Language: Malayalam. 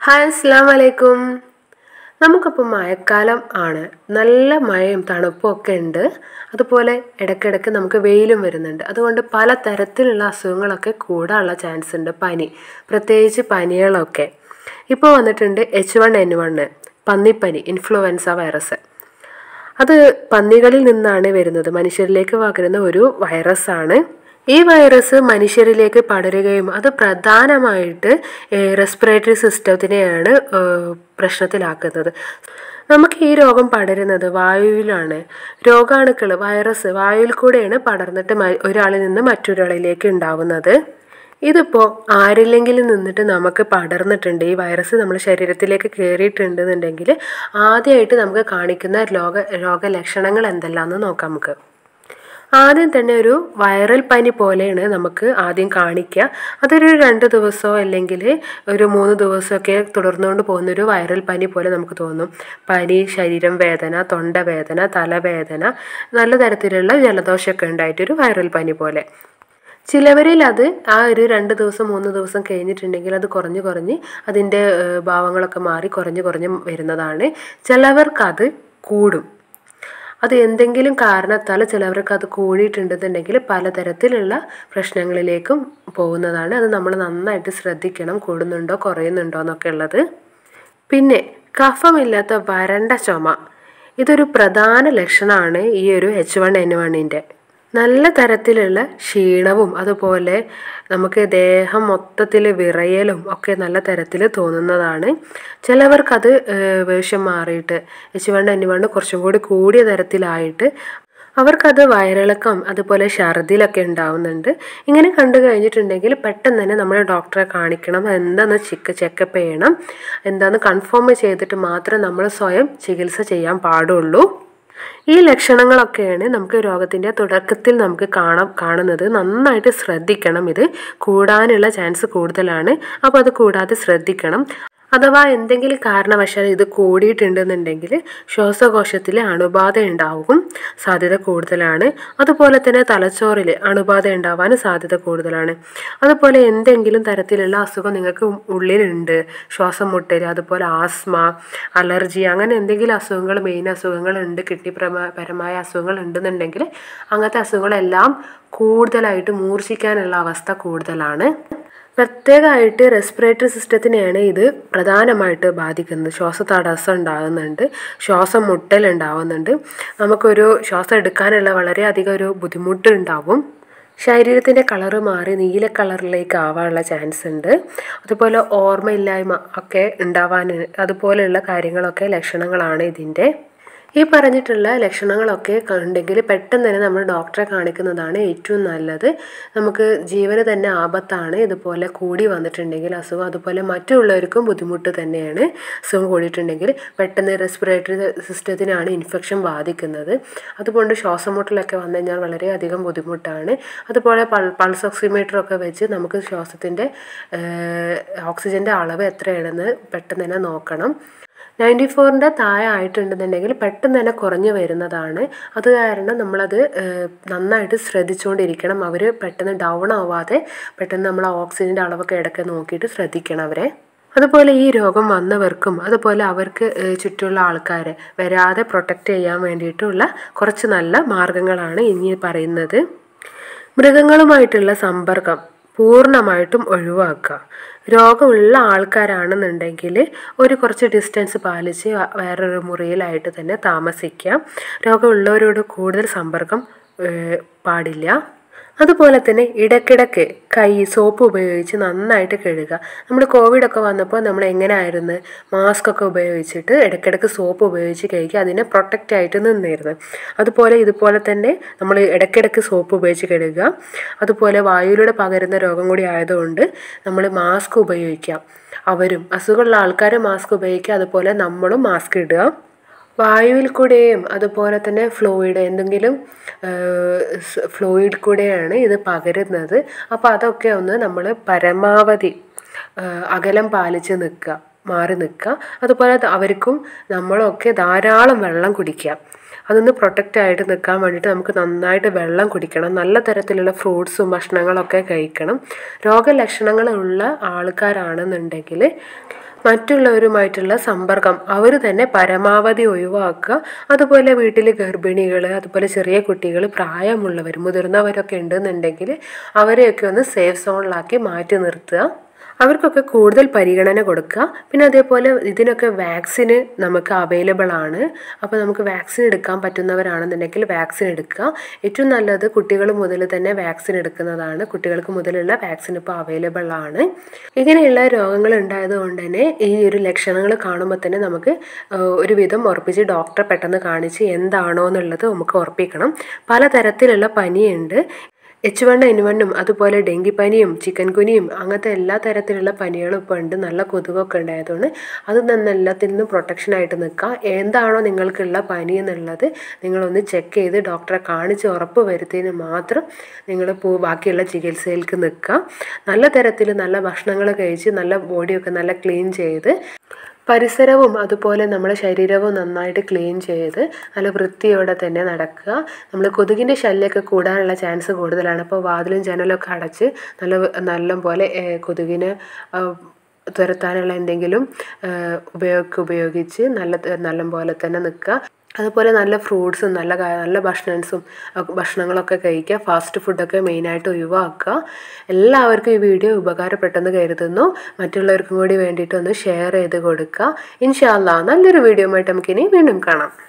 ഹായ് അസ്സാം വലൈക്കും നമുക്കിപ്പോൾ മഴക്കാലം ആണ് നല്ല മഴയും തണുപ്പും ഒക്കെ ഉണ്ട് അതുപോലെ ഇടയ്ക്കിടയ്ക്ക് നമുക്ക് വെയിലും വരുന്നുണ്ട് അതുകൊണ്ട് പല തരത്തിലുള്ള അസുഖങ്ങളൊക്കെ കൂടാനുള്ള ചാൻസ് ഉണ്ട് പനി പ്രത്യേകിച്ച് പനികളൊക്കെ ഇപ്പോൾ വന്നിട്ടുണ്ട് എച്ച് വൺ എൻ വണ് പന്നിപ്പനി ഇൻഫ്ലുവൻസ വൈറസ് അത് പന്നികളിൽ നിന്നാണ് വരുന്നത് മനുഷ്യരിലേക്ക് പകരുന്ന ഒരു വൈറസാണ് ഈ വൈറസ് മനുഷ്യരിലേക്ക് പടരുകയും അത് പ്രധാനമായിട്ട് റെസ്പിറേറ്ററി സിസ്റ്റത്തിനെയാണ് ഏഹ്, പ്രശ്നത്തിലാക്കുന്നത് നമുക്ക് ഈ രോഗം പടരുന്നത് വായുവിലാണ് രോഗാണുക്കൾ വൈറസ് വായുവിൽ കൂടെയാണ് പടർന്നിട്ട് മ- ഒരാളിൽ നിന്ന് മറ്റൊരാളിലേക്ക് ഉണ്ടാവുന്നത് ഇതിപ്പോൾ ആരില്ലെങ്കിലും നിന്നിട്ട് നമുക്ക് പടർന്നിട്ടുണ്ട് ഈ വൈറസ് നമ്മുടെ ശരീരത്തിലേക്ക് കയറിയിട്ടുണ്ടെന്നുണ്ടെങ്കിൽ ആദ്യമായിട്ട് നമുക്ക് കാണിക്കുന്ന രോഗ രോഗലക്ഷണങ്ങൾ എന്തെല്ലാമെന്ന് നോക്കാം നമുക്ക് ആദ്യം തന്നെ ഒരു വൈറൽ പനി പോലെയാണ് നമുക്ക് ആദ്യം കാണിക്കുക അതൊരു രണ്ട് ദിവസമോ അല്ലെങ്കിൽ ഒരു മൂന്ന് ദിവസമൊക്കെ തുടർന്നുകൊണ്ട് പോകുന്ന ഒരു വൈറൽ പനി പോലെ നമുക്ക് തോന്നും പനി ശരീരം വേദന തൊണ്ടവേദന തലവേദന നല്ല തരത്തിലുള്ള ജലദോഷമൊക്കെ ഉണ്ടായിട്ടൊരു വൈറൽ പനി പോലെ ചിലവരിൽ അത് ആ ഒരു രണ്ട് ദിവസം മൂന്ന് ദിവസം കഴിഞ്ഞിട്ടുണ്ടെങ്കിൽ അത് കുറഞ്ഞ് കുറഞ്ഞ് അതിൻ്റെ ഏഹ്, ഭാവങ്ങളൊക്കെ മാറി കുറഞ്ഞ് കുറഞ്ഞ് വരുന്നതാണ് ചിലവർക്ക് അത് കൂടും അത് എന്തെങ്കിലും കാരണത്താൽ ചിലവർക്ക് അത് കൂടിയിട്ടുണ്ടെന്നുണ്ടെങ്കിൽ പലതരത്തിലുള്ള പ്രശ്നങ്ങളിലേക്കും പോകുന്നതാണ് അത് നമ്മൾ നന്നായിട്ട് ശ്രദ്ധിക്കണം കൂടുന്നുണ്ടോ കുറയുന്നുണ്ടോ എന്നൊക്കെ ഉള്ളത് പിന്നെ കഫമില്ലാത്ത വരണ്ട ചുമ ഇതൊരു പ്രധാന ലക്ഷണമാണ് ഈ ഒരു എച്ച് വൺ എൻ വണ്ണിൻ്റെ നല്ല തരത്തിലുള്ള ക്ഷീണവും അതുപോലെ നമുക്ക് ദേഹം മൊത്തത്തിൽ വിറയലും ഒക്കെ നല്ല തരത്തിൽ തോന്നുന്നതാണ് ചിലവർക്കത് ഏഹ്, വേഷം മാറിയിട്ട് എച്ച് വൺ എൻ വൺ കുറച്ചും കൂടി കൂടിയ തരത്തിലായിട്ട് അവർക്കത് വയറിളക്കം അതുപോലെ ഛർദിലൊക്കെ ഉണ്ടാവുന്നുണ്ട് ഇങ്ങനെ കണ്ടു കഴിഞ്ഞിട്ടുണ്ടെങ്കിൽ പെട്ടെന്ന് തന്നെ നമ്മൾ ഡോക്ടറെ കാണിക്കണം എന്താണെന്ന് ചെക്ക് ചെക്കപ്പ് ചെയ്യണം എന്താണെന്ന് കൺഫേം ചെയ്തിട്ട് മാത്രമേ നമ്മൾ സ്വയം ചികിത്സ ചെയ്യാൻ പാടുള്ളൂ ഈ ലക്ഷണങ്ങളൊക്കെയാണ് നമുക്ക് രോഗത്തിൻ്റെ തുടക്കത്തിൽ നമുക്ക് കാണാം കാണുന്നത് നന്നായിട്ട് ശ്രദ്ധിക്കണം ഇത് കൂടാനുള്ള ചാൻസ് കൂടുതലാണ് അപ്പോൾ അത് കൂടാതെ ശ്രദ്ധിക്കണം അഥവാ എന്തെങ്കിലും കാരണവശാൽ ഇത് കൂടിയിട്ടുണ്ടെന്നുണ്ടെങ്കിൽ ശ്വാസകോശത്തിൽ അണുബാധ ഉണ്ടാവും സാധ്യത കൂടുതലാണ് അതുപോലെ തന്നെ തലച്ചോറിൽ അണുബാധ ഉണ്ടാവാൻ സാധ്യത കൂടുതലാണ് അതുപോലെ എന്തെങ്കിലും തരത്തിലുള്ള അസുഖം നിങ്ങൾക്ക് ഉള്ളിലുണ്ട് ശ്വാസം മുട്ടൽ അതുപോലെ ആസ്മ അലർജി അങ്ങനെ എന്തെങ്കിലും അസുഖങ്ങൾ മെയിൻ അസുഖങ്ങൾ ഉണ്ട് കിഡ്നി പ്രമ- പരമായ അസുഖങ്ങൾ ഉണ്ടെന്നുണ്ടെങ്കിൽ അങ്ങനത്തെ അസുഖങ്ങളെല്ലാം കൂടുതലായിട്ട് മൂർച്ഛിക്കാനുള്ള അവസ്ഥ കൂടുതലാണ് പ്രത്യേകമായിട്ട് റെസ്പിറേറ്ററി സിസ്റ്റത്തിനെയാണ് ഇത് പ്രധാനമായിട്ട് ബാധിക്കുന്നത് ശ്വാസതടസ്സം ഉണ്ടാകുന്നുണ്ട് ശ്വാസം മുട്ടൽ ഉണ്ടാവുന്നുണ്ട് നമുക്കൊരു ശ്വാസം എടുക്കാനുള്ള വളരെയധികം ഒരു ബുദ്ധിമുട്ട് ഉണ്ടാവും ശരീരത്തിൻ്റെ കളറ് മാറി നീല കളറിലേക്ക് ആവാനുള്ള ചാൻസ് ഉണ്ട് അതുപോലെ ഓർമ്മയില്ലായ്മ ഒക്കെ ഉണ്ടാവാൻ അതുപോലെയുള്ള കാര്യങ്ങളൊക്കെ ലക്ഷണങ്ങളാണ് ഇതിൻ്റെ ഈ പറഞ്ഞിട്ടുള്ള ലക്ഷണങ്ങളൊക്കെ ഉണ്ടെങ്കിൽ പെട്ടെന്ന് തന്നെ നമ്മൾ ഡോക്ടറെ കാണിക്കുന്നതാണ് ഏറ്റവും നല്ലത് നമുക്ക് ജീവന് തന്നെ ആപത്താണ് ഇതുപോലെ കൂടി വന്നിട്ടുണ്ടെങ്കിൽ അസുഖം അതുപോലെ മറ്റുള്ളവർക്കും ബുദ്ധിമുട്ട് തന്നെയാണ് അസുഖം കൂടിയിട്ടുണ്ടെങ്കിൽ പെട്ടെന്ന് റെസ്പിറേറ്ററി സിസ്റ്റത്തിനാണ് ഇൻഫെക്ഷൻ ബാധിക്കുന്നത് അതുകൊണ്ട് ശ്വാസം മുട്ടലൊക്കെ വന്നു കഴിഞ്ഞാൽ വളരെയധികം ബുദ്ധിമുട്ടാണ് അതുപോലെ പൾ പൾസ് ഓക്സിമീറ്റർ ഒക്കെ വെച്ച് നമുക്ക് ശ്വാസത്തിൻ്റെ ഓക്സിജൻ്റെ അളവ് എത്രയാണെന്ന് പെട്ടെന്ന് തന്നെ നോക്കണം നയൻറ്റി ഫോറിൻ്റെ താഴെ ആയിട്ടുണ്ടെന്നുണ്ടെങ്കിൽ പെട്ടെന്ന് തന്നെ കുറഞ്ഞു വരുന്നതാണ് അത് കാരണം നമ്മളത് ഏഹ്, നന്നായിട്ട് ശ്രദ്ധിച്ചുകൊണ്ടിരിക്കണം അവർ പെട്ടെന്ന് ഡൗൺ ആവാതെ പെട്ടെന്ന് നമ്മൾ ആ ഓക്സിജൻ്റെ അളവൊക്കെ ഇടയ്ക്ക് നോക്കിയിട്ട് ശ്രദ്ധിക്കണം അവരെ അതുപോലെ ഈ രോഗം വന്നവർക്കും അതുപോലെ അവർക്ക് ഏഹ്, ചുറ്റുമുള്ള ആൾക്കാരെ വരാതെ പ്രൊട്ടക്റ്റ് ചെയ്യാൻ വേണ്ടിയിട്ടുള്ള കുറച്ച് നല്ല മാർഗങ്ങളാണ് ഇനി പറയുന്നത് മൃഗങ്ങളുമായിട്ടുള്ള സമ്പർക്കം പൂർണ്ണമായിട്ടും ഒഴിവാക്കുക രോഗമുള്ള ആൾക്കാരാണെന്നുണ്ടെങ്കിൽ ഒരു കുറച്ച് ഡിസ്റ്റൻസ് പാലിച്ച് വ- വേറൊരു മുറിയിലായിട്ട് തന്നെ താമസിക്കുക രോഗമുള്ളവരോട് കൂടുതൽ സമ്പർക്കം ഏഹ്, പാടില്ല അതുപോലെ തന്നെ ഇടയ്ക്കിടയ്ക്ക് കൈ സോപ്പ് ഉപയോഗിച്ച് നന്നായിട്ട് കഴുകുക നമ്മൾ കോവിഡൊക്കെ വന്നപ്പോൾ നമ്മൾ എങ്ങനെയായിരുന്നു മാസ്ക് ഒക്കെ ഉപയോഗിച്ചിട്ട് ഇടയ്ക്കിടയ്ക്ക് സോപ്പ് ഉപയോഗിച്ച് കഴുകി അതിനെ പ്രൊട്ടക്റ്റ് ആയിട്ട് നിന്നിരുന്നു അതുപോലെ ഇതുപോലെ തന്നെ നമ്മൾ ഇടയ്ക്കിടയ്ക്ക് സോപ്പ് ഉപയോഗിച്ച് കഴുകുക അതുപോലെ വായുവിലൂടെ പകരുന്ന രോഗം കൂടി ആയതുകൊണ്ട് നമ്മൾ മാസ്ക് ഉപയോഗിക്കാം അവരും അസുഖമുള്ള ആൾക്കാർ മാസ്ക് ഉപയോഗിക്കുക അതുപോലെ നമ്മളും മാസ്ക് ഇടുക വായുവിൽ കൂടെയും അതുപോലെ തന്നെ ഫ്ലൂയിഡ് എന്തെങ്കിലും ഫ്ലൂയിഡ് കൂടെയാണ് ഇത് പകരുന്നത് അപ്പോൾ അതൊക്കെ ഒന്ന് നമ്മൾ പരമാവധി ആ, അകലം പാലിച്ച് നിൽക്കുക മാറി നിൽക്കുക അതുപോലെ ത- അവർക്കും നമ്മളൊക്കെ ധാരാളം വെള്ളം കുടിക്കുക അതൊന്ന് പ്രൊട്ടക്റ്റ് ആയിട്ട് നിൽക്കാൻ വേണ്ടിയിട്ട് നമുക്ക് നന്നായിട്ട് വെള്ളം കുടിക്കണം നല്ല തരത്തിലുള്ള ഫ്രൂട്ട്സും ഭക്ഷണങ്ങളൊക്കെ കഴിക്കണം രോഗലക്ഷണങ്ങളുള്ള ആൾക്കാരാണെന്നുണ്ടെങ്കിൽ മറ്റുള്ളവരുമായിട്ടുള്ള സമ്പർക്കം അവർ തന്നെ പരമാവധി ഒഴിവാക്കുക അതുപോലെ വീട്ടിൽ ഗർഭിണികൾ അതുപോലെ ചെറിയ കുട്ടികൾ പ്രായമുള്ളവർ മുതിർന്നവരൊക്കെ ഉണ്ടെന്നുണ്ടെങ്കിൽ അവരെയൊക്കെ ഒന്ന് സേഫ് സോണിലാക്കി മാറ്റി നിർത്തുക അവർക്കൊക്കെ കൂടുതൽ പരിഗണന കൊടുക്കുക പിന്നെ അതേപോലെ ഇതിനൊക്കെ വാക്സിന് നമുക്ക് അവൈലബിൾ ആണ് അപ്പോൾ നമുക്ക് വാക്സിൻ എടുക്കാൻ പറ്റുന്നവരാണെന്നുണ്ടെങ്കിൽ വാക്സിൻ എടുക്കുക ഏറ്റവും നല്ലത് കുട്ടികൾ മുതൽ തന്നെ വാക്സിൻ എടുക്കുന്നതാണ് കുട്ടികൾക്ക് മുതലുള്ള വാക്സിൻ ഇപ്പോൾ അവൈലബിൾ ആണ് ഇങ്ങനെയുള്ള രോഗങ്ങൾ ഉണ്ടായത് കൊണ്ട് തന്നെ ഈ ഒരു ലക്ഷണങ്ങൾ കാണുമ്പോൾ തന്നെ നമുക്ക് ഒരുവിധം ഉറപ്പിച്ച് ഡോക്ടറെ പെട്ടെന്ന് കാണിച്ച് എന്താണോ എന്നുള്ളത് നമുക്ക് ഉറപ്പിക്കണം പലതരത്തിലുള്ള പനിയുണ്ട് എച്ച് വൺ എൻ വണ്ണും അതുപോലെ ഡെങ്കിപ്പനിയും ചിക്കൻ കുനിയും അങ്ങനത്തെ എല്ലാ തരത്തിലുള്ള പനികളും ഇപ്പോൾ ഉണ്ട് നല്ല കൊതുകൊക്കെ ഉണ്ടായതുകൊണ്ട് അത് നിന്ന് എല്ലാത്തിൽ നിന്നും പ്രൊട്ടക്ഷനായിട്ട് നിൽക്കുക എന്താണോ നിങ്ങൾക്കുള്ള പനി എന്നുള്ളത് നിങ്ങളൊന്ന് ചെക്ക് ചെയ്ത് ഡോക്ടറെ കാണിച്ച് ഉറപ്പ് വരുത്തിയതിന് മാത്രം നിങ്ങൾ പോ ബാക്കിയുള്ള ചികിത്സയിലേക്ക് നിൽക്കുക നല്ല തരത്തിൽ നല്ല ഭക്ഷണങ്ങൾ കഴിച്ച് നല്ല ബോഡിയൊക്കെ നല്ല ക്ലീൻ ചെയ്ത് പരിസരവും അതുപോലെ നമ്മുടെ ശരീരവും നന്നായിട്ട് ക്ലീൻ ചെയ്ത് നല്ല വൃത്തിയോടെ തന്നെ നടക്കുക നമ്മൾ കൊതുകിൻ്റെ ശല്യമൊക്കെ കൂടാനുള്ള ചാൻസ് കൂടുതലാണ് അപ്പോൾ വാതിലും ജനലൊക്കെ അടച്ച് നല്ല നല്ല പോലെ കൊതുകിന് തുരത്താനുള്ള എന്തെങ്കിലും ഉപയോഗ ഉപയോഗിച്ച് നല്ല നല്ല പോലെ തന്നെ നിൽക്കുക അതുപോലെ നല്ല ഫ്രൂട്ട്സും നല്ല നല്ല ഭക്ഷണസും ഭക്ഷണങ്ങളൊക്കെ കഴിക്കുക ഫാസ്റ്റ് ഫുഡൊക്കെ മെയിനായിട്ട് ഒഴിവാക്കുക എല്ലാവർക്കും ഈ വീഡിയോ ഉപകാരപ്പെട്ടെന്ന് കരുതുന്നു മറ്റുള്ളവർക്കും കൂടി വേണ്ടിയിട്ടൊന്ന് ഷെയർ ചെയ്ത് കൊടുക്കുക ഇൻഷാല്ല നല്ലൊരു വീഡിയോ ആയിട്ട് നമുക്കിനി വീണ്ടും കാണാം